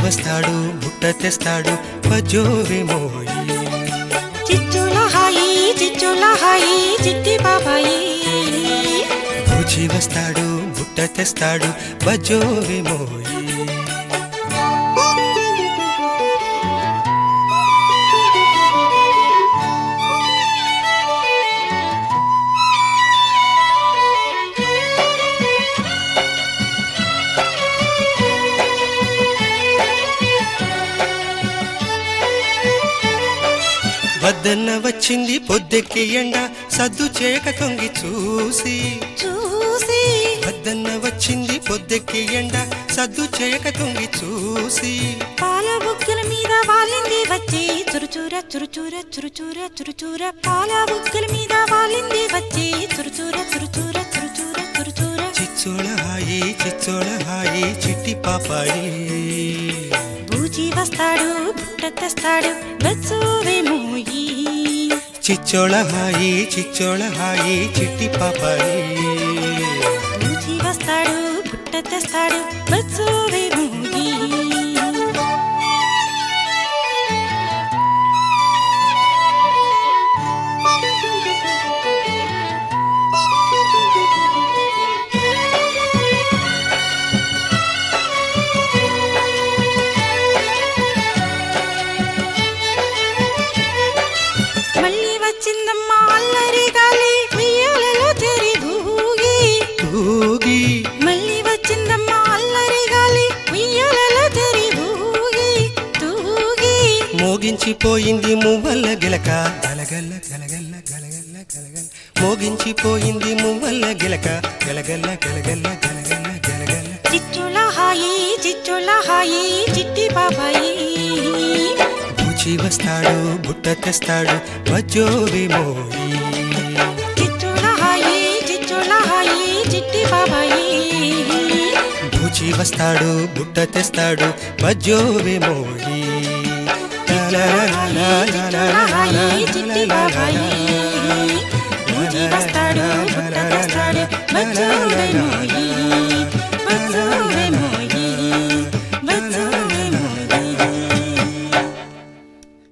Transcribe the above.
వస్తాడు బుట్ట తెస్తాడు బజోవి మోయి చిచ్చుల హాయి చిచ్చుల హాయి చిట్టి బాబాయి బూచి వస్తాడు బుట్ట తెస్తాడు బజోవి మోయి వద్దన్న వచ్చింది పొద్దెక్కి ఎండ సద్దు చేయక తొంగి చూసి చూసి వద్దన్న వచ్చింది పొద్దెక్కి ఎండ సద్దు చేయక తొంగి చూసి పాల బుగ్గల మీద వాలింది వచ్చి చురుచూర చురుచూర చురుచూర చురుచూర పాల బుగ్గల మీద వాలింది వచ్చి చురుచూర చురుచూర చురుచూర చురుచూర చిచ్చోళ హాయి చిచ్చోళ హాయి చిట్టి పాపాయి బూజీ వస్తాడు బుట్ట తెస్తాడు బెచ్చువేమోయి చిచ్చోళ హాయి చిచ్చోళ హాయి చిట్టి పాపాయి బూజీ వస్తాడు బుట్ట తెస్తాడు బెచ్చువేమోయి మళ్ళీ వచ్చిందమ్మా అల్లరి గాలి ఉయ్యాలలో చేరి ఊగి ఊగి మళ్ళీ వచ్చిందమ్మా అల్లరి గాలి ఉయ్యాలలో చేరి ఊగి తూగి మోగించిపోయింది మువ్వల్ల గిలక గలగల్ల గలగల్ల గలగల్ల గలగల్ల మోగించిపోయింది మువ్వల్ల గిలక గలగల్ల గలగల్ల గలగల్ల గలగల్ల చిచ్చుల హాయి చిచ్చుల హాయి చిట్టి బాబాయి పూచి వస్తాడు బుట్ట తెస్తాడు బజోవి మోయి చిచ్చుల హాయి చిచ్చుల హాయి చిట్టి బాబాయి పూచి వస్తాడు బుట్ట తెస్తాడు బజోవి మోయి చిచ్చుల హాయి చిట్టి బాబాయి బూజీ వస్తాడు బుట్ట తెస్తాడు బజ్జోవేమోయి